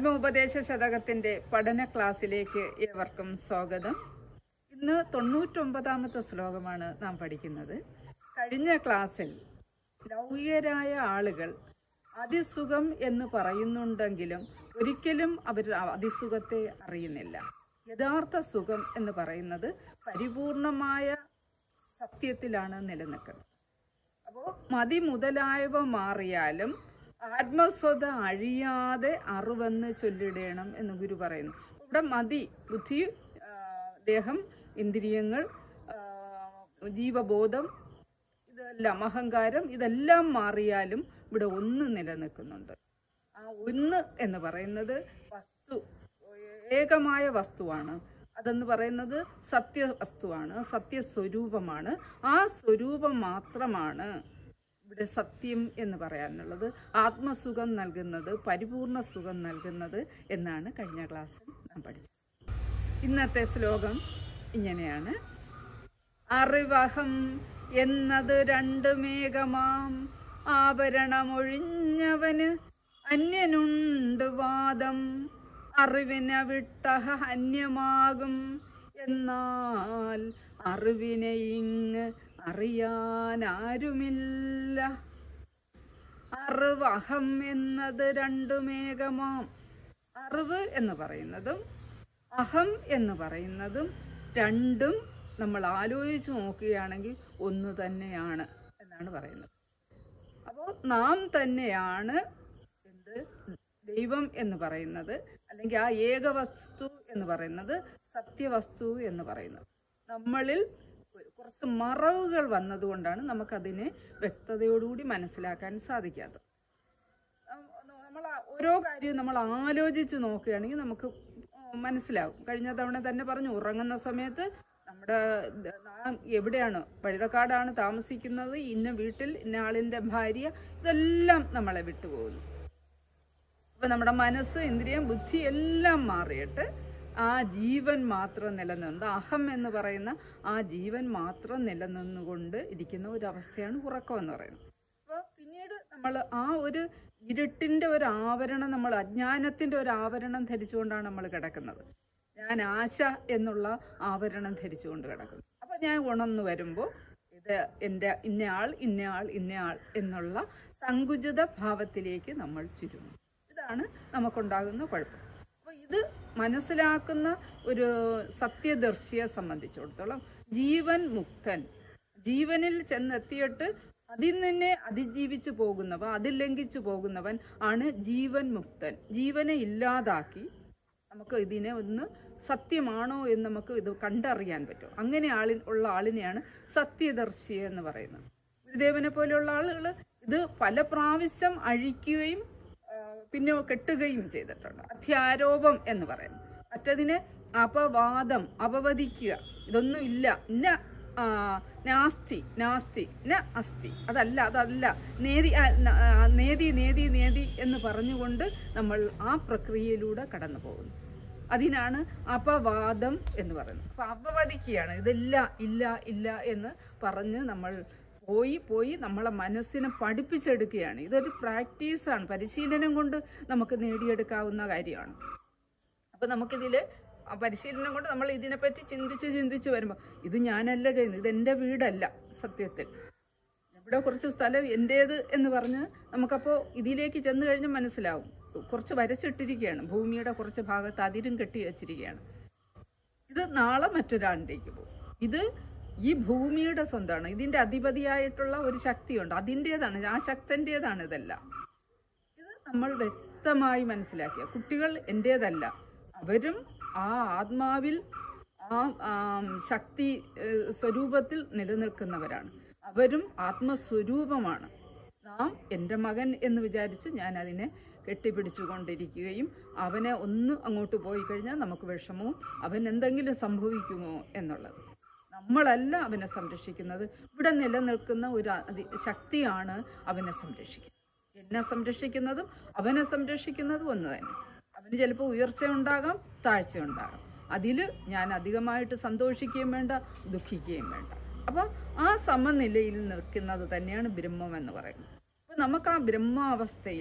ആത്മോപദേശ ശതകത്തിന്റെ പഠന ക്ലാസ്സിലേക്ക് ഏവർക്കും സ്വാഗതം ഇന്ന് തൊണ്ണൂറ്റൊമ്പതാമത്തെ ശ്ലോകമാണ് നാം പഠിക്കുന്നത് കഴിഞ്ഞ ക്ലാസ്സിൽ ലൗകികരായ ആളുകൾ അതിസുഖം എന്ന് പറയുന്നുണ്ടെങ്കിലും ഒരിക്കലും അവർ അതിസുഖത്തെ അറിയുന്നില്ല യഥാർത്ഥ സുഖം എന്ന് പറയുന്നത് പരിപൂർണമായ സത്യത്തിലാണ് നിലനിൽക്കുന്നത് അപ്പോൾ മതി മുതലായവ മാറിയാലും ആത്മസ്വത അഴിയാതെ അറിവെന്ന് ചൊല്ലിടണം എന്ന് ഗുരു പറയുന്നു ഇവിടെ മതി ബുദ്ധി ആ, ദേഹം ഇന്ദ്രിയങ്ങൾ ആ, ജീവബോധം ഇതെല്ലാം അഹങ്കാരം ഇതെല്ലാം മാറിയാലും ഇവിടെ ഒന്ന് നിലനിൽക്കുന്നുണ്ട് ആ ഒന്ന് എന്ന് പറയുന്നത് വസ്തു ഏകമായ വസ്തുവാണ് അതെന്ന് പറയുന്നത് സത്യവസ്തുവാണ് സത്യസ്വരൂപമാണ് ആ സ്വരൂപം മാത്രമാണ് ഇവിടെ സത്യം എന്ന് പറയാനുള്ളത് ആത്മസുഖം നൽകുന്നത് പരിപൂർണ സുഖം നൽകുന്നത് എന്നാണ് കഴിഞ്ഞ ക്ലാസ്സിൽ നാം പഠിച്ചത് ഇന്നത്തെ ശ്ലോകം ഇങ്ങനെയാണ് അറിവഹം എന്നത് രണ്ടു മേഘമാം ആഭരണമൊഴിഞ്ഞവന് അന്യനുണ്ട് വാദം അറിവിനെ വിട്ടഹ അന്യമാകും എന്നാൽ അറിവിനെ ഇങ്ങ് അറിയാൻ ആരുമില്ല അറിവ് അഹം എന്നത് രണ്ടു മേഘമാം അറിവ് എന്ന് പറയുന്നതും അഹം എന്ന് പറയുന്നതും രണ്ടും നമ്മൾ ആലോചിച്ച് നോക്കുകയാണെങ്കിൽ ഒന്ന് തന്നെയാണ് എന്നാണ് പറയുന്നത് അപ്പോൾ നാം തന്നെയാണ് എന്ത് ദൈവം എന്ന് പറയുന്നത് അല്ലെങ്കിൽ ആ ഏകവസ്തു എന്ന് പറയുന്നത് സത്യവസ്തു എന്ന് പറയുന്നത് നമ്മളിൽ ഒരു- കുറച്ച് മറവുകൾ വന്നതുകൊണ്ടാണ് നമുക്കതിനെ വ്യക്തതയോടുകൂടി മനസ്സിലാക്കാൻ സാധിക്കാത്തത് നമ്മൾ ഓരോ കാര്യവും നമ്മൾ ആലോചിച്ച് നോക്കുകയാണെങ്കിൽ നമുക്ക് മനസ്സിലാവും കഴിഞ്ഞ തവണ തന്നെ പറഞ്ഞു ഉറങ്ങുന്ന സമയത്ത് നമ്മുടെ ദ- നാം എവിടെയാണ് പഴുതക്കാടാണ് താമസിക്കുന്നത് ഇന്ന വീട്ടിൽ ഇന്ന ആളിന്റെ ഭാര്യ ഇതെല്ലാം നമ്മളെ വിട്ടുപോകുന്നു അപ്പൊ നമ്മുടെ മനസ്സ് ഇന്ദ്രിയം ബുദ്ധി എല്ലാം മാറിയിട്ട് ആ ജീവൻ മാത്രം നിലനിന്ന് അഹം എന്ന് പറയുന്ന ആ ജീവൻ മാത്രം നിലനിന്നുകൊണ്ട് ഇരിക്കുന്ന ഒരു അവസ്ഥയാണ് ഉറക്കം എന്ന് പറയുന്നത് അപ്പോൾ പിന്നീട് നമ്മൾ ആ ഒരു ഇരുട്ടിന്റെ ഒരു ആവരണം നമ്മൾ അജ്ഞാനത്തിന്റെ ഒരു ആവരണം ധരിച്ചുകൊണ്ടാണ് നമ്മൾ കിടക്കുന്നത് ഞാൻ ആശ എന്നുള്ള ആവരണം ധരിച്ചുകൊണ്ട് കിടക്കുന്നു അപ്പൊ ഞാൻ ഉണർന്നു വരുമ്പോൾ ഇത് എൻ്റെ ഇന്നയാൾ ഇന്നയാൾ ഇന്നയാൾ എന്നുള്ള സങ്കുചിത ഭാവത്തിലേക്ക് നമ്മൾ ചുരുങ്ങും ഇതാണ് നമുക്കുണ്ടാകുന്ന കുഴപ്പം അപ്പോൾ ഇത് മനസ്സിലാക്കുന്ന ഒരു സത്യദർശിയെ സംബന്ധിച്ചിടത്തോളം ജീവൻ മുക്തൻ ജീവനിൽ ചെന്നെത്തിയിട്ട് അതിൽ നിന്നെ അതിജീവിച്ചു പോകുന്നവൻ അതിൽ ലംഘിച്ചു പോകുന്നവൻ ആണ് ജീവൻ മുക്തൻ ജീവനെ ഇല്ലാതാക്കി നമുക്ക് ഇതിനെ ഒന്ന് സത്യമാണോ എന്ന് നമുക്ക് ഇത് കണ്ടറിയാൻ പറ്റും അങ്ങനെ ആളിൽ ഉള്ള ആളിനെയാണ് സത്യദർശി എന്ന് പറയുന്നത് ഗുരുദേവനെ പോലെയുള്ള ആളുകൾ ഇത് പല പ്രാവശ്യം അഴിക്കുകയും ആ, പിന്നെ കെട്ടുകയും ചെയ്തിട്ടുണ്ട് അധ്യാരോപം എന്ന് പറയുന്നത് മറ്റതിനെ അപവാദം അപവദിക്കുക ഇതൊന്നും ഇല്ല ഇന്ന ആ, നാസ്തി നാസ്തി ന അസ്തി അതല്ല അതല്ല നേതി ആ, ന- ആ, നേതി നേതി നേതി എന്ന് പറഞ്ഞുകൊണ്ട് നമ്മൾ ആ പ്രക്രിയയിലൂടെ കടന്നു പോകുന്നു അതിനാണ് അപവാദം എന്ന് പറയുന്നത് അപ്പൊ അപവദിക്കുകയാണ് ഇതില്ല ഇല്ല ഇല്ല എന്ന് പറഞ്ഞ് നമ്മൾ പോയി പോയി നമ്മളെ മനസ്സിനെ പഠിപ്പിച്ചെടുക്കുകയാണ് ഇതൊരു പ്രാക്ടീസാണ് പരിശീലനം കൊണ്ട് നമുക്ക് നേടിയെടുക്കാവുന്ന കാര്യമാണ് അപ്പൊ നമുക്കിതില് ആ പരിശീലനം കൊണ്ട് നമ്മൾ ഇതിനെപ്പറ്റി ചിന്തിച്ച് ചിന്തിച്ച് വരുമ്പോൾ ഇത് ഞാനല്ല ചെയ്യുന്നത് ഇത് എൻ്റെ വീടല്ല സത്യത്തിൽ ഇവിടെ കുറച്ച് സ്ഥലം എൻ്റേത് എന്ന് പറഞ്ഞ് നമുക്കപ്പോൾ ഇതിലേക്ക് ചെന്ന് കഴിഞ്ഞ് മനസ്സിലാവും കുറച്ച് വരച്ചിട്ടിരിക്കുകയാണ് ഭൂമിയുടെ കുറച്ച് ഭാഗത്ത് അതിരും കെട്ടി വെച്ചിരിക്കുകയാണ് ഇത് നാളെ മറ്റൊരാളിലേക്ക് പോകും ഇത് ഈ ഭൂമിയുടെ സ്വന്തമാണ് ഇതിന്റെ അധിപതിയായിട്ടുള്ള ഒരു ശക്തിയുണ്ട് അതിൻ്റെതാണ് ആ ശക്തൻ്റെതാണ് ഇതെല്ലാം ഇത് നമ്മൾ വ്യക്തമായി മനസ്സിലാക്കിയ കുട്ടികൾ എൻ്റേതല്ല അവരും ആ ആത്മാവിൽ ആ ആം, ശക്തി ഏഹ്, സ്വരൂപത്തിൽ നിലനിൽക്കുന്നവരാണ് അവരും ആത്മസ്വരൂപമാണ് നാം എൻ്റെ മകൻ എന്ന് വിചാരിച്ച് ഞാൻ അതിനെ കെട്ടിപ്പിടിച്ചുകൊണ്ടിരിക്കുകയും അവനെ ഒന്ന് അങ്ങോട്ട് പോയി കഴിഞ്ഞാൽ നമുക്ക് വിഷമവും അവൻ എന്തെങ്കിലും സംഭവിക്കുമോ എന്നുള്ളത് നമ്മളല്ല അവനെ സംരക്ഷിക്കുന്നത് ഇവിടെ നിലനിൽക്കുന്ന ഒരു അതി ശക്തിയാണ് അവനെ സംരക്ഷിക്കുന്നത് എന്നെ സംരക്ഷിക്കുന്നതും അവനെ സംരക്ഷിക്കുന്നതും ഒന്ന് തന്നെ അവന് ചിലപ്പോൾ ഉയർച്ച ഉണ്ടാകാം താഴ്ച ഉണ്ടാകാം അതിൽ ഞാൻ അധികമായിട്ട് സന്തോഷിക്കുകയും വേണ്ട ദുഃഖിക്കുകയും വേണ്ട അപ്പം ആ സമനിലയിൽ നിൽക്കുന്നത് തന്നെയാണ് ബ്രഹ്മം എന്ന് പറയുന്നത് അപ്പം നമുക്ക് ആ ബ്രഹ്മാവസ്ഥയിൽ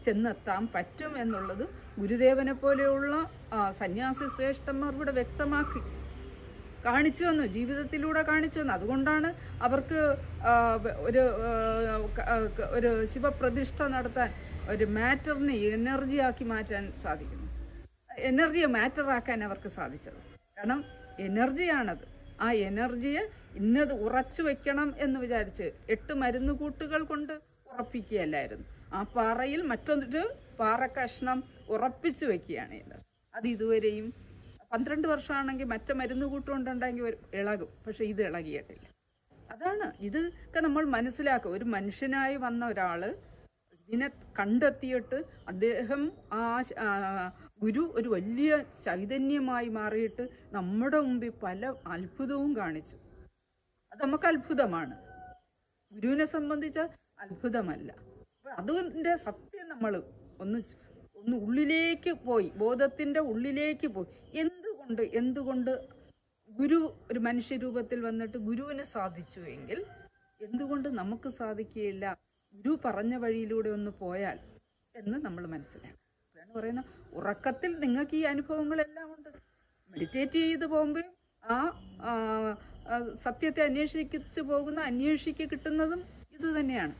ചെന്നെത്താൻ പറ്റും എന്നുള്ളത് ഗുരുദേവനെ പോലെയുള്ള ആ, സന്യാസി ശ്രേഷ്ഠന്മാർ ഇവിടെ വ്യക്തമാക്കി കാണിച്ചു തന്നു ജീവിതത്തിലൂടെ കാണിച്ചു തന്നു അതുകൊണ്ടാണ് അവർക്ക് ആ, ഒരു ആ, ക- ആ, ക- ഒരു ശിവപ്രതിഷ്ഠ നടത്താൻ ഒരു മാറ്ററിനെ എനർജി ആക്കി മാറ്റാൻ സാധിക്കുന്നു എനർജിയെ മാറ്ററാക്കാൻ അവർക്ക് സാധിച്ചത് കാരണം എനർജിയാണത് ആ എനർജിയെ ഇന്നത് ഉറച്ചു വെക്കണം എന്ന് വിചാരിച്ച് എട്ട് മരുന്ന് കൂട്ടുകൾ കൊണ്ട് ഉറപ്പിക്കുകയല്ലായിരുന്നു ആ പാറയിൽ മറ്റൊരു പാറ കഷ്ണം ഉറപ്പിച്ചു വെക്കുകയാണ് ചെയ്തത് അത് ഇതുവരെയും പന്ത്രണ്ട് വർഷമാണെങ്കിൽ മറ്റു മരുന്ന് കൂട്ടുകൊണ്ടുണ്ടെങ്കിൽ ഒരു ഇളകും പക്ഷെ ഇത് ഇളകിയിട്ടില്ല അതാണ് ഇതൊക്കെ നമ്മൾ മനസ്സിലാക്കുക ഒരു മനുഷ്യനായി വന്ന ഒരാള് ഇതിനെ കണ്ടെത്തിയിട്ട് അദ്ദേഹം ആ ശ- ആ ഗുരു ഒരു വലിയ ചൈതന്യമായി മാറിയിട്ട് നമ്മുടെ മുമ്പിൽ പല അത്ഭുതവും കാണിച്ചു അത് നമുക്ക് അത്ഭുതമാണ് ഗുരുവിനെ സംബന്ധിച്ച അത്ഭുതമല്ല അപ്പൊ അതിന്റെ സത്യം നമ്മൾ ഒന്ന് ച്- ഒന്ന് ഉള്ളിലേക്ക് പോയി ബോധത്തിന്റെ ഉള്ളിലേക്ക് പോയി എന്തുകൊണ്ട് എന്തുകൊണ്ട് ഗുരു ഒരു മനുഷ്യരൂപത്തിൽ വന്നിട്ട് ഗുരുവിന് സാധിച്ചു എങ്കിൽ എന്തുകൊണ്ട് നമുക്ക് സാധിക്കുകയില്ല ഗുരു പറഞ്ഞ വഴിയിലൂടെ ഒന്ന് പോയാൽ എന്ന് നമ്മൾ മനസ്സിലാക്കണം അതാണ് പറയുന്നത് ഉറക്കത്തിൽ നിങ്ങൾക്ക് ഈ അനുഭവങ്ങളെല്ലാം ഉണ്ട് മെഡിറ്റേറ്റ് ചെയ്ത് പോകുമ്പോൾ ആ ആ, ആ, സത്യത്തെ അന്വേഷിച്ചു പോകുന്ന അന്വേഷിക്ക് കിട്ടുന്നതും ഇത് തന്നെയാണ്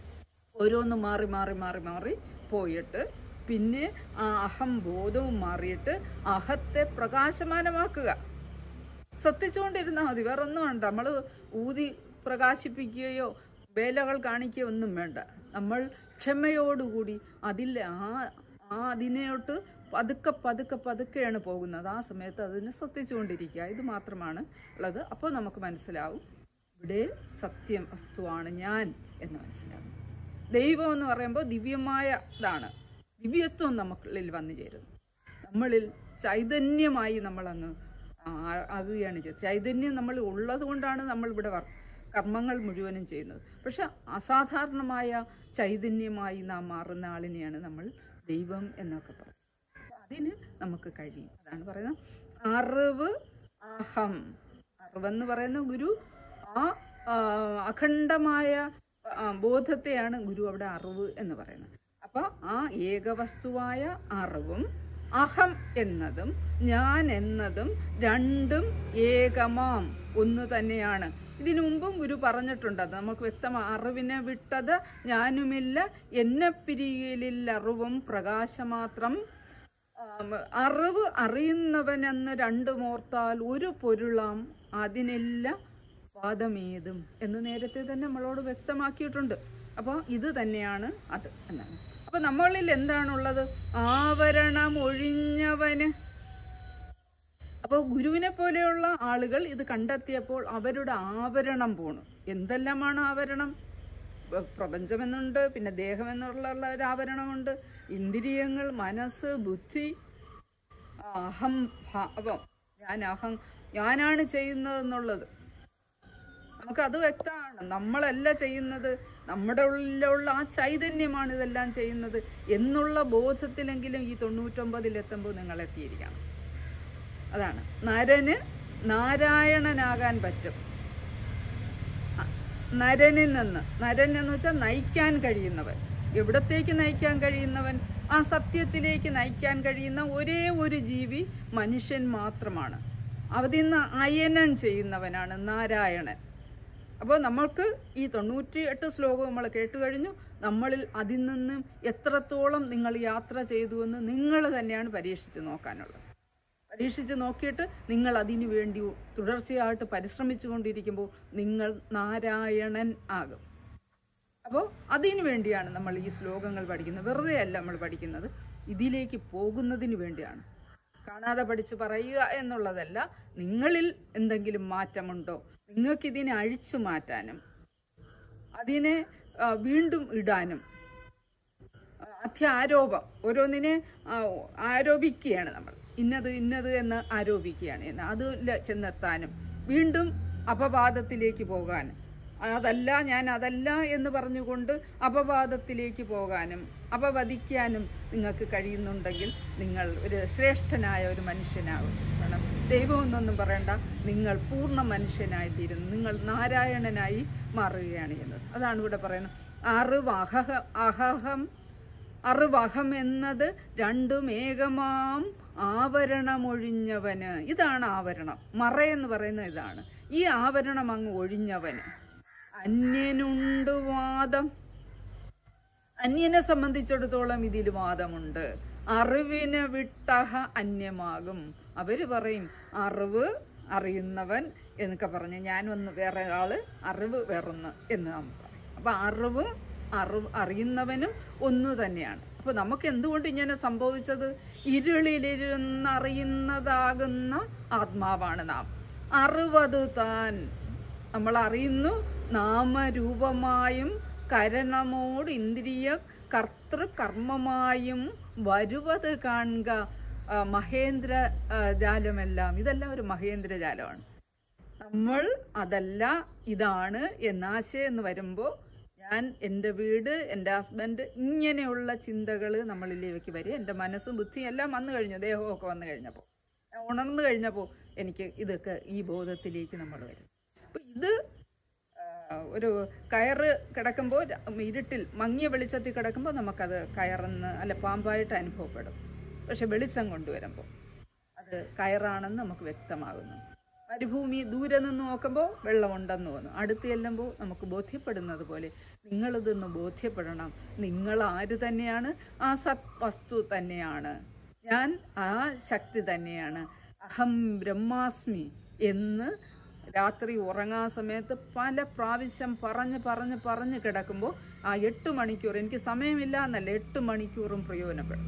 ഓരോന്ന് മാറി മാറി മാറി മാറി പോയിട്ട് പിന്നെ ആ അഹം ബോധവും മാറിയിട്ട് അഹത്തെ പ്രകാശമാനമാക്കുക ശ്രദ്ധിച്ചുകൊണ്ടിരുന്നാൽ മതി വേറെ ഒന്നും വേണ്ട നമ്മൾ ഊതി പ്രകാശിപ്പിക്കുകയോ വേലകൾ കാണിക്കുകയോ ഒന്നും വേണ്ട നമ്മൾ ക്ഷമയോടുകൂടി അതിൽ ആ ആ അതിനോട്ട് പതുക്കെ പതുക്കെ പതുക്കെയാണ് പോകുന്നത് ആ സമയത്ത് അതിനെ ശ്രദ്ധിച്ചുകൊണ്ടിരിക്കുക ഇത് മാത്രമാണ് ഉള്ളത് അപ്പോൾ നമുക്ക് മനസ്സിലാവും ഇവിടെ സത്യം വസ്തുവാണ് ഞാൻ എന്ന് മനസ്സിലാവും ദൈവം എന്ന് പറയുമ്പോൾ ദിവ്യമായ ഇതാണ് ദിവ്യത്വം നമുക്കുള്ളിൽ വന്നു ചേരുന്നു നമ്മളിൽ ചൈതന്യമായി നമ്മൾ അങ്ങ് ആകുകയാണ് ചെയ്തത് ചൈതന്യം നമ്മൾ ഉള്ളത് കൊണ്ടാണ് നമ്മൾ ഇവിടെ വർ- കർമ്മങ്ങൾ മുഴുവനും ചെയ്യുന്നത് പക്ഷെ അസാധാരണമായ ചൈതന്യമായി നാം മാറുന്ന ആളിനെയാണ് നമ്മൾ ദൈവം എന്നൊക്കെ പറയുന്നത് അപ്പൊ അതിന് നമുക്ക് കഴിയും അതാണ് പറയുന്നത് അറിവ് അഹം അറിവെന്ന് പറയുന്ന ഗുരു ആ ആ, അഖണ്ഡമായ ആ, ബോധത്തെയാണ് ഗുരു അവിടെ അറിവ് എന്ന് പറയുന്നത് അപ്പൊ ആ ഏകവസ്തുവായ അറിവും അഹം എന്നതും ഞാൻ എന്നതും രണ്ടും ഏകമാം ഒന്ന് തന്നെയാണ് ഇതിനു മുമ്പും ഗുരു പറഞ്ഞിട്ടുണ്ട് അത് നമുക്ക് വ്യക്തമാണ് അറിവിനെ വിട്ടത് ഞാനുമില്ല എന്നെ പിരിയിലിൽ അറിവും പ്രകാശമാത്രം ആം, അറിവ് അറിയുന്നവനെന്ന് രണ്ടുമോർത്താൽ ഒരു പൊരുളാം അതിനെല്ലാം വാദമേതും എന്ന് നേരത്തെ തന്നെ നമ്മളോട് വ്യക്തമാക്കിയിട്ടുണ്ട് അപ്പോൾ ഇത് തന്നെയാണ് അത് എന്നാണ് അപ്പൊ നമ്മളിൽ എന്താണുള്ളത് ആവരണം ഒഴിഞ്ഞവന് അപ്പോൾ ഗുരുവിനെ പോലെയുള്ള ആളുകൾ ഇത് കണ്ടെത്തിയപ്പോൾ അവരുടെ ആവരണം പോണു എന്തെല്ലാമാണ് ആവരണം പ്ര- പ്രപഞ്ചമെന്നുണ്ട് പിന്നെ ദേഹം എന്നുള്ള ഒരു ആവരണമുണ്ട് ഇന്ദ്രിയങ്ങൾ മനസ്സ് ബുദ്ധി അഹം ഭാവം ഞാൻ അഹം ഞാനാണ് ചെയ്യുന്നതെന്നുള്ളത് നമുക്കത് വ്യക്തമാണ് നമ്മളല്ല ചെയ്യുന്നത് നമ്മുടെ ഉള്ളിലുള്ള ആ ചൈതന്യമാണ് ഇതെല്ലാം ചെയ്യുന്നത് എന്നുള്ള ബോധത്തിലെങ്കിലും ഈ തൊണ്ണൂറ്റൊമ്പതിൽ എത്തുമ്പോൾ നിങ്ങൾ എത്തിയിരിക്കണം അതാണ് നരന് നാരായണനാകാൻ പറ്റും അ- നരനിൽ നിന്ന് നരൻ എന്ന് വെച്ചാൽ നയിക്കാൻ കഴിയുന്നവൻ എവിടത്തേക്ക് നയിക്കാൻ കഴിയുന്നവൻ ആ സത്യത്തിലേക്ക് നയിക്കാൻ കഴിയുന്ന ഒരേ ഒരു ജീവി മനുഷ്യൻ മാത്രമാണ് അതിൽ നിന്ന് അയനം ചെയ്യുന്നവനാണ് നാരായണൻ അപ്പോൾ നമ്മൾക്ക് ഈ തൊണ്ണൂറ്റി എട്ട് ശ്ലോകം നമ്മൾ കേട്ട് കഴിഞ്ഞു നമ്മളിൽ അതിൽ നിന്നും എത്രത്തോളം നിങ്ങൾ യാത്ര ചെയ്തു എന്ന് നിങ്ങൾ തന്നെയാണ് പരീക്ഷിച്ച് നോക്കാനുള്ളത് പരീക്ഷിച്ച് നോക്കിയിട്ട് നിങ്ങൾ അതിനു വേണ്ടി തുടർച്ചയായിട്ട് പരിശ്രമിച്ചു കൊണ്ടിരിക്കുമ്പോൾ നിങ്ങൾ നാരായണൻ ആകും അപ്പോൾ അതിനു വേണ്ടിയാണ് നമ്മൾ ഈ ശ്ലോകങ്ങൾ പഠിക്കുന്നത് വെറുതെ അല്ല നമ്മൾ പഠിക്കുന്നത് ഇതിലേക്ക് പോകുന്നതിന് വേണ്ടിയാണ് കാണാതെ പഠിച്ച് പറയുക എന്നുള്ളതല്ല നിങ്ങളിൽ എന്തെങ്കിലും മാറ്റമുണ്ടോ നിങ്ങൾക്ക് ഇതിനെ അഴിച്ചു മാറ്റാനും അതിനെ ആ, വീണ്ടും ഇടാനും ആ, അത്യാരോപം ഓരോന്നിനെ ആ, ആരോപിക്കുകയാണ് നമ്മൾ ഇന്നത് ഇന്നത് എന്ന് ആരോപിക്കുകയാണ് എന്ന് അതിൽ ചെന്നെത്താനും വീണ്ടും അപവാദത്തിലേക്ക് പോകാനും അതല്ല ഞാൻ അതല്ല എന്ന് പറഞ്ഞുകൊണ്ട് അപവാദത്തിലേക്ക് പോകാനും അപവദിക്കാനും നിങ്ങൾക്ക് കഴിയുന്നുണ്ടെങ്കിൽ നിങ്ങൾ ഒരു ശ്രേഷ്ഠനായ ഒരു മനുഷ്യനാകും കാരണം ദൈവം എന്നൊന്നും പറയണ്ട നിങ്ങൾ പൂർണ്ണ മനുഷ്യനായി തീരുന്നു നിങ്ങൾ നാരായണനായി മാറുകയാണ് ചെയ്യുന്നത് അതാണ് ഇവിടെ പറയുന്നത് അറിവ് അഹഹ അഹഹം അറിവഹം എന്നത് രണ്ടും ഏകമാം ആവരണമൊഴിഞ്ഞവന് ഇതാണ് ആവരണം മറ എന്ന് പറയുന്ന ഇതാണ് ഈ ആവരണം അങ്ങ് ഒഴിഞ്ഞവന് അന്യനുണ്ട് വാദം അന്യനെ സംബന്ധിച്ചിടത്തോളം ഇതിൽ വാദമുണ്ട് അറിവിനെ വിട്ടഹ അന്യമാകും അവര് പറയും അറിവ് അറിയുന്നവൻ എന്നൊക്കെ പറഞ്ഞ് ഞാൻ ഒന്ന് വേറെ ആള് അറിവ് വേറൊന്ന് എന്ന് നാം പറയും അപ്പൊ അറിവും അറിവ് അറിയുന്നവനും ഒന്നു തന്നെയാണ് അപ്പൊ നമുക്ക് എന്തുകൊണ്ട് ഇങ്ങനെ സംഭവിച്ചത് ഇരുളിലിരുന്നറിയുന്നതാകുന്ന ആത്മാവാണ് നാം അറിവത് താൻ നമ്മൾ അറിയുന്നു നാമരൂപമായും കരണമോട് ഇന്ദ്രിയ കർത്തൃ കർമ്മമായും വരുവത് കാണുക ആ, മഹേന്ദ്ര ആ, ജാലമെല്ലാം ഇതെല്ലാം ഒരു മഹേന്ദ്ര ജാലമാണ് നമ്മൾ അതല്ല ഇതാണ് എന്നാശയം എന്ന് വരുമ്പോൾ ഞാൻ എൻ്റെ വീട് എൻ്റെ ഹസ്ബൻഡ് ഇങ്ങനെയുള്ള ചിന്തകൾ നമ്മളിലേക്ക് വരും എൻ്റെ മനസ്സും ബുദ്ധിയും എല്ലാം വന്നു കഴിഞ്ഞു ദേഹമൊക്കെ വന്നു കഴിഞ്ഞപ്പോൾ ഉണർന്നു കഴിഞ്ഞപ്പോൾ എനിക്ക് ഇതൊക്കെ ഈ ബോധത്തിലേക്ക് നമ്മൾ വരും അപ്പം ഇത് ആ, ഒരു കയറ് കിടക്കുമ്പോൾ ഇരുട്ടിൽ മങ്ങിയ വെളിച്ചത്തിൽ കിടക്കുമ്പോൾ നമുക്കത് കയറെന്ന് അല്ല പാമ്പായിട്ട് അനുഭവപ്പെടും പക്ഷെ വെളിച്ചം കൊണ്ടുവരുമ്പോൾ അത് കയറാണെന്ന് നമുക്ക് വ്യക്തമാകുന്നു മരുഭൂമി ദൂരെ നിന്ന് നോക്കുമ്പോൾ വെള്ളമുണ്ടെന്ന് തോന്നും അടുത്ത് ചെല്ലുമ്പോൾ നമുക്ക് ബോധ്യപ്പെടുന്നത് പോലെ നിങ്ങളിതൊന്ന് ബോധ്യപ്പെടണം നിങ്ങൾ ആര് തന്നെയാണ് ആ സത് വസ്തു തന്നെയാണ് ഞാൻ ആ ശക്തി തന്നെയാണ് അഹം ബ്രഹ്മാസ്മി എന്ന് രാത്രി ഉറങ്ങാൻ സമയത്ത് പല പ്രാവശ്യം പറഞ്ഞ് പറഞ്ഞ് പറഞ്ഞ് കിടക്കുമ്പോൾ ആ എട്ട് മണിക്കൂർ എനിക്ക് സമയമില്ല എന്നല്ല എട്ട് മണിക്കൂറും പ്രയോജനപ്പെടും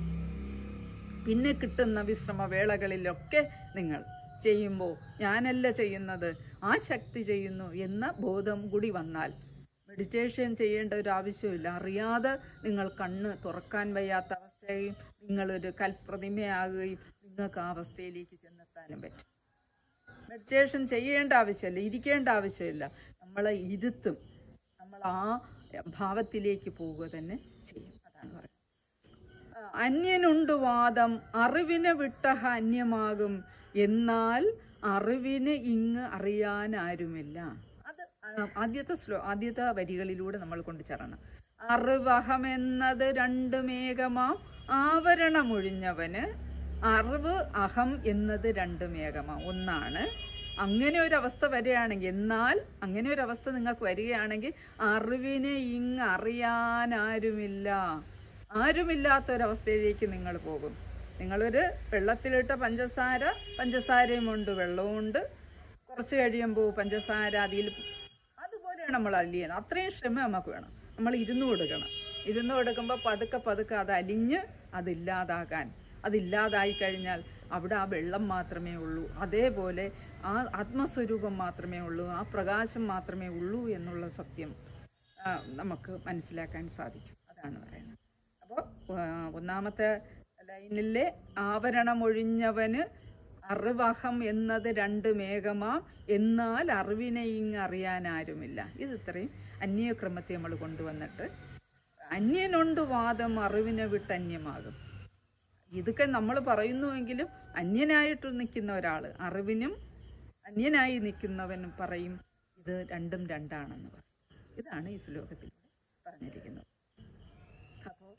പിന്നെ കിട്ടുന്ന വിശ്രമ വേളകളിലൊക്കെ നിങ്ങൾ ചെയ്യുമ്പോൾ ഞാനല്ല ചെയ്യുന്നത് ആ ശക്തി ചെയ്യുന്നു എന്ന ബോധം കൂടി വന്നാൽ മെഡിറ്റേഷൻ ചെയ്യേണ്ട ഒരു ആവശ്യമില്ല അറിയാതെ നിങ്ങൾ കണ്ണ് തുറക്കാൻ വയ്യാത്ത അവസ്ഥയും നിങ്ങളൊരു കൽപ്രതിമയാകുകയും നിങ്ങൾക്ക് ആ അവസ്ഥയിലേക്ക് ചെന്നെത്താനും പറ്റും മെഡിറ്റേഷൻ ചെയ്യേണ്ട ആവശ്യമില്ല ഇരിക്കേണ്ട ആവശ്യമില്ല നമ്മളെ ഇരുത്തും നമ്മൾ ആ ഭാവത്തിലേക്ക് പോവുക തന്നെ ചെയ്യും അതാണ് പറയുന്നത് ആ, അന്യനുണ്ട് വാദം അറിവിനെ വിട്ടഹ അന്യമാകും എന്നാൽ അറിവിന് ഇങ്ങ് അറിയാൻ ആരുമില്ല അത് ആ, ആദ്യത്തെ ശ്ലോ ആദ്യത്തെ വരികളിലൂടെ നമ്മൾ കൊണ്ടുചേരണം അറിവഹമെന്നത് രണ്ടുമേകമാം ആവരണമൊഴിഞ്ഞവന് അറിവ് അഹം എന്നത് രണ്ടുമേകമാം ഒന്നാണ് അങ്ങനെ ഒരു അവസ്ഥ വരികയാണെങ്കിൽ എന്നാൽ അങ്ങനെ ഒരു അവസ്ഥ നിങ്ങൾക്ക് വരികയാണെങ്കിൽ അറിവിനെ ഇങ് അറിയാൻ ആരുമില്ല ആരുമില്ലാത്ത ഒരവസ്ഥയിലേക്ക് നിങ്ങൾ പോകും നിങ്ങളൊരു വെള്ളത്തിലിട്ട പഞ്ചസാര പഞ്ചസാരയുമുണ്ട് വെള്ളവുമുണ്ട് കുറച്ച് കഴിയുമ്പോൾ പഞ്ചസാര അതിൽ അതുപോലെയാണ് നമ്മൾ അലിയണം അത്രയും ക്ഷമ നമുക്ക് വേണം നമ്മൾ ഇരുന്ന് കൊടുക്കണം ഇരുന്ന് കൊടുക്കുമ്പോൾ പതുക്കെ പതുക്കെ അത് അലിഞ്ഞ് അതില്ലാതാകാൻ അതില്ലാതായി കഴിഞ്ഞാൽ അവിടെ ആ വെള്ളം മാത്രമേ ഉള്ളൂ അതേപോലെ ആ ആത്മസ്വരൂപം മാത്രമേ ഉള്ളൂ ആ പ്രകാശം മാത്രമേ ഉള്ളൂ എന്നുള്ള സത്യം ആ, നമുക്ക് മനസ്സിലാക്കാൻ സാധിക്കും അതാണ് പറയുന്നത് അപ്പോൾ ഒന്നാമത്തെ ലൈനിലെ ആവരണമൊഴിഞ്ഞവന് അറിവഹം എന്നത് രണ്ട് മേഘമാം എന്നാൽ അറിവിനെ ഇങ്ങ് അറിയാൻ ആരുമില്ല ഇത് ഇത്രയും അന്യക്രമത്തെ നമ്മൾ കൊണ്ടുവന്നിട്ട് അന്യനുണ്ട് വാദം അറിവിനെ വിട്ട് അന്യമാകും ഇതൊക്കെ നമ്മൾ പറയുന്നുവെങ്കിലും അന്യനായിട്ട് നിൽക്കുന്ന ഒരാൾ അറിവിനും അന്യനായി നിൽക്കുന്നവനും പറയും ഇത് രണ്ടും രണ്ടാണെന്ന് പറയും ഇതാണ് ഈ ശ്ലോകത്തിൽ പറഞ്ഞിരിക്കുന്നത് അപ്പോൾ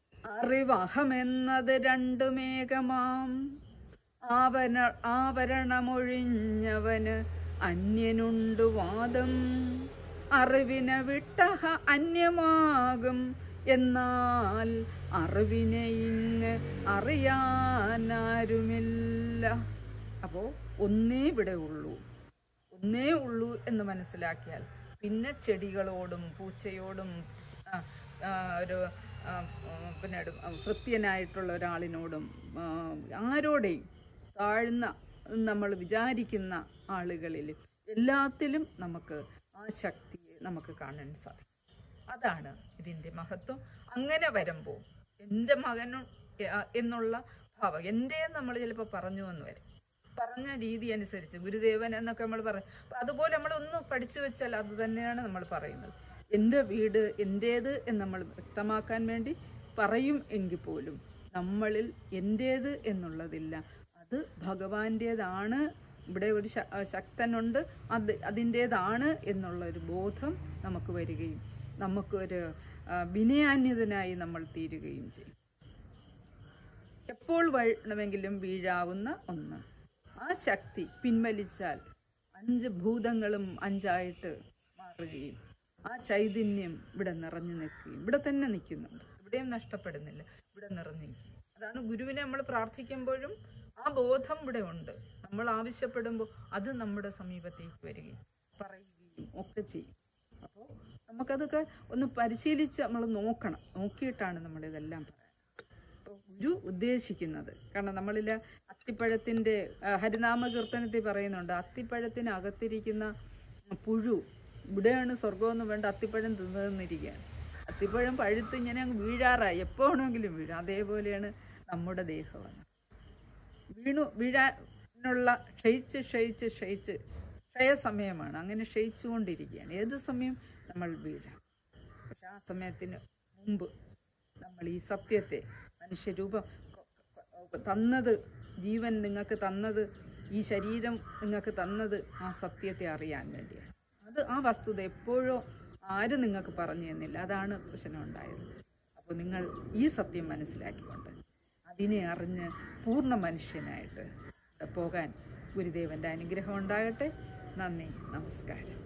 അറിവഹമെന്നത് രണ്ടുമേകമാം ആവരണ ആവരണമൊഴിഞ്ഞവന് അന്യനുണ്ട് വാദം അറിവിനെ വിട്ടഹ അന്യമാകും എന്നാൽ അറിവിനെ ഇങ്ങ് അറിയാനാരുമില്ല അപ്പോൾ ഒന്നേ ഇവിടെ ഉള്ളൂ ഒന്നേ ഉള്ളൂ എന്ന് മനസ്സിലാക്കിയാൽ പിന്നെ ചെടികളോടും പൂച്ചയോടും ആ, ആ, ഒരു ആ, ഉം, പിന്നെ ഒരു, ആ, ഭൃത്യനായിട്ടുള്ള ഒരാളിനോടും ആ, ആരോടെയും താഴ്ന്ന നമ്മൾ വിചാരിക്കുന്ന ആളുകളിൽ എല്ലാത്തിലും നമുക്ക് ആ ശക്തിയെ നമുക്ക് കാണാൻ സാധിക്കും അതാണ് ഇതിൻ്റെ മഹത്വം അങ്ങനെ വരുമ്പോൾ എൻ്റെ മകനും എ- എന്നുള്ള ഭാവം എൻ്റെ നമ്മൾ ചിലപ്പോൾ പറഞ്ഞു എന്ന് വരും പറഞ്ഞ രീതി അനുസരിച്ച് ഗുരുദേവൻ എന്നൊക്കെ നമ്മൾ പറയും അപ്പൊ അതുപോലെ നമ്മൾ ഒന്ന് പഠിച്ചു വെച്ചാൽ അത് തന്നെയാണ് നമ്മൾ പറയുന്നത് എൻ്റെ വീട് എൻ്റേത് എന്ന് നമ്മൾ വ്യക്തമാക്കാൻ വേണ്ടി പറയും എങ്കിൽ പോലും നമ്മളിൽ എൻ്റേത് എന്നുള്ളതില്ല അത് ഭഗവാന്റേതാണ് ഇവിടെ ഒരു ശ- ശക്തനുണ്ട് അത് അതിൻ്റേതാണ് എന്നുള്ള ഒരു ബോധം നമുക്ക് വരികയും നമുക്കൊരു ആ, വിനയാന്യതനായി നമ്മൾ തീരുകയും ചെയ്യും എപ്പോൾ വേണമെങ്കിലും വീഴാവുന്ന ഒന്ന് ആ ശക്തി പിൻവലിച്ചാൽ അഞ്ച് ഭൂതങ്ങളും അഞ്ചായിട്ട് മാറുകയും ആ ചൈതന്യം ഇവിടെ നിറഞ്ഞു നിൽക്കുകയും ഇവിടെ തന്നെ നിൽക്കുന്നുണ്ട് ഇവിടെയും നഷ്ടപ്പെടുന്നില്ല ഇവിടെ നിറഞ്ഞു നിൽക്കും അതാണ് ഗുരുവിനെ നമ്മൾ പ്രാർത്ഥിക്കുമ്പോഴും ആ ബോധം ഇവിടെ ഉണ്ട് നമ്മൾ ആവശ്യപ്പെടുമ്പോൾ അത് നമ്മുടെ സമീപത്തേക്ക് വരികയും പറയുകയും ഒക്കെ ചെയ്യും അപ്പോൾ നമുക്കതൊക്കെ ഒന്ന് പരിശീലിച്ച് നമ്മൾ നോക്കണം നോക്കിയിട്ടാണ് നമ്മളിതെല്ലാം പറയുന്നത് അപ്പോൾ ഗുരു ഉദ്ദേശിക്കുന്നത് കാരണം നമ്മളിൽ അത്തിപ്പഴത്തിൻ്റെ ആ, ഹരിനാമ കീർത്തനത്തിൽ പറയുന്നുണ്ട് അത്തിപ്പഴത്തിന് അകത്തിരിക്കുന്ന പുഴു ഇവിടെയാണ് സ്വർഗമെന്ന് വേണ്ട അത്തിപ്പഴം തിന്നു തിന്നിരിക്കുകയാണ് അത്തിപ്പഴം പഴുത്ത് ഇങ്ങനെ അങ്ങ് വീഴാറായി എപ്പോൾ വേണമെങ്കിലും വീഴും അതേപോലെയാണ് നമ്മുടെ ദേഹമാണ് വീണു വീഴാനുള്ള ക്ഷയിച്ച് ക്ഷയിച്ച് ക്ഷയിച്ച് ക്ഷയസമയമാണ് അങ്ങനെ ക്ഷയിച്ചുകൊണ്ടിരിക്കുകയാണ് ഏത് സമയം നമ്മൾ വീഴാം പക്ഷെ ആ സമയത്തിന് മുമ്പ് നമ്മൾ ഈ സത്യത്തെ മനുഷ്യരൂപം കൊ- കൊ- തന്നത് ജീവൻ നിങ്ങൾക്ക് തന്നത് ഈ ശരീരം നിങ്ങൾക്ക് തന്നത് ആ സത്യത്തെ അറിയാൻ വേണ്ടിയാണ് അത് ആ വസ്തുത എപ്പോഴോ ആരും നിങ്ങൾക്ക് പറഞ്ഞു തന്നില്ല അതാണ് പ്രശ്നം ഉണ്ടായത് അപ്പോൾ നിങ്ങൾ ഈ സത്യം മനസ്സിലാക്കിക്കൊണ്ട് അതിനെ അറിഞ്ഞ് പൂർണ്ണ മനുഷ്യനായിട്ട് പോകാൻ ഗുരുദേവൻ്റെ അനുഗ്രഹം ഉണ്ടാകട്ടെ നന്ദി നമസ്കാരം